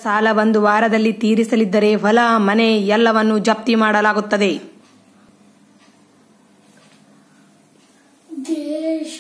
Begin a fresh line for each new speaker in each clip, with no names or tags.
ಸಾಲ ಒಂದು ವಾರದಲ್ಲಿ ತೀರಿಸಲಿದ್ದರೆ ಹೊಲ ಮನೆ ಎಲ್ಲವನ್ನು ಜಪ್ತಿ ಮಾಡಲಾಗುತ್ತದೆ
ದೇಶ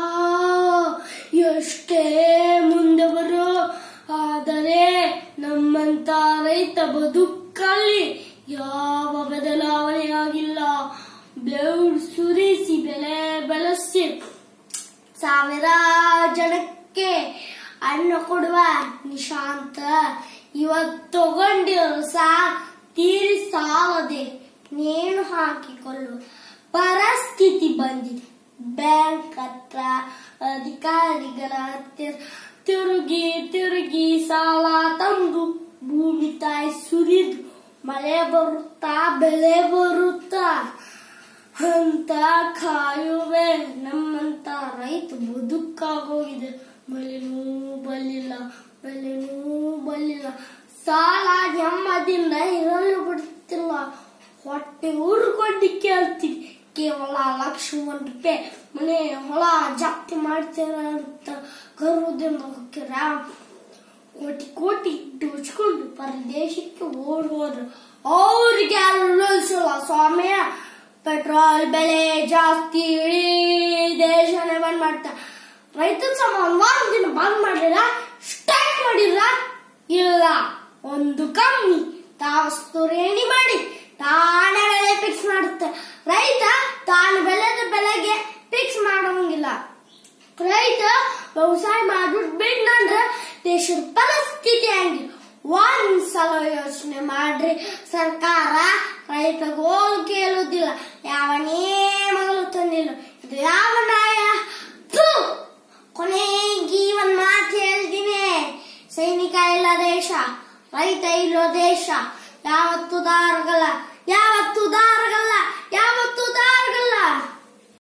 ಎಷ್ಟೇ ಮುಂದೆ ಬರೋ ಆದರೆ ನಮ್ಮಂತ ರೈತ ಬದುಕಲ್ಲಿ ಯಾವ ಬದಲಾವಣೆ ಆಗಿಲ್ಲ ಬೆವರು ಸುರಿಸಿ ಬೆಲೆ ಬೆಳೆಸಿ ಸಾವಿರ ಜನಕ್ಕೆ ಅನ್ನ ಕೊಡುವ ನಿಶಾಂತ ಇವತ್ತು ತಗೊಂಡಿರೋ ಸಾ ತೀರಿ ಸಾಲದೆ ನೇಣು ಹಾಕಿಕೊಳ್ಳುವ ಪರಿಸ್ಥಿತಿ ಬಂದಿದೆ ಬ್ಯಾಂಕ್ ಹತ್ರ ಅಧಿಕಾರಿಗಳ ಹತ್ತಿರ ತಿರುಗಿ ತಿರುಗಿ ಸಾಲ ತಂದು ಭೂಮಿ ತಾಯಿ ಸುರಿದು ಮಳೆ ಬರುತ್ತಾ ಬೆಳೆ ಬರುತ್ತಾ ಅಂತ ಕಾಯುವೆ ನಮ್ಮಂತ ರೈತ ಬದುಕಾಗೋಗಿದೆ ಮಳೆನೂ ಬಲ್ಲಿಲ್ಲ ಬೆಲೆನೂ ಬಲ್ಲಿಲ್ಲ ಸಾಲ ನೆಮ್ಮದಿಯಿಂದ ಇರಲು ಬಿಡುತ್ತಿಲ್ಲ ಹೊಟ್ಟೆ ಊರುಕೊಂಡು ಕೇಳ್ತೀವಿ ಕೇವಲ ಲಕ್ಷ ಒಂದು ರೂಪಾಯಿ ಮನೆ ಹೊಲ ಜಪ್ತಿ ಮಾಡ್ತೀರ ಅಂತ ಗರ್ವದಿಂದ ಹೋಗ್ತೀರ ಕೋಟಿ ಕೋಟಿ ದೋಚ್ಕೊಂಡು ಪರದೇಶಕ್ಕೆ ಓಡ್ ಹೋದ್ರು ಅವ್ರಿಗೆ ಯಾರು ನಿಲ್ಸಿಲ್ಲ ಸ್ವಾಮಿ ಪೆಟ್ರೋಲ್ ಬೆಲೆ ಜಾಸ್ತಿ ಇಡೀ ದೇಶನೇ ಬಂದ್ ಮಾಡ್ತಾರೆ ರೈತ ಸಮಾನ ಒಂದ್ ದಿನ ಬಂದ್ ಮಾಡಿಲ್ಲ ಸ್ಟ್ರೈಕ್ ಮಾಡಿಲ್ಲ ಇಲ್ಲ ಒಂದು ಕಮ್ಮಿ ತಾವಸ್ತು ರೇಣಿ ಮಾಡಿ ತಾನೇ ಬೆಲೆ ಫಿಕ್ಸ್ ಮಾಡುತ್ತೆ ರೈತ ತಾನು ಬೆಳೆದ ಬೆಲೆಗೆ ಫಿಕ್ಸ್ ಮಾಡೋಂಗಿಲ್ಲ ರೈತ ವ್ಯವಸಾಯ ಮಾಡ್ಬಿಟ್ಟು ಬಿಡ್ನಂದ್ರ ದೇಶದ ಪರಿಸ್ಥಿತಿ ಹಂಗೆ ಒಂದ್ಸಲ ಯೋಚನೆ ಮಾಡ್ರಿ ಸರ್ಕಾರ ರೈತ ಗೋಲ್ ಕೇಳುದಿಲ್ಲ ಯಾವ ನಿಯಮಗಳು ತಂದಿಲ್ಲ ಇದು ಯಾವ ನ್ಯಾಯ ಥು! ಕೊನೆಗೆ ಒಂದ್ ಮಾತು ಹೇಳ್ತೀನಿ ಸೈನಿಕ ಇಲ್ಲ ದೇಶ ರೈತ ಇಲ್ಲೋ ದೇಶ ಯಾವತ್ತು ದಾರಗಳ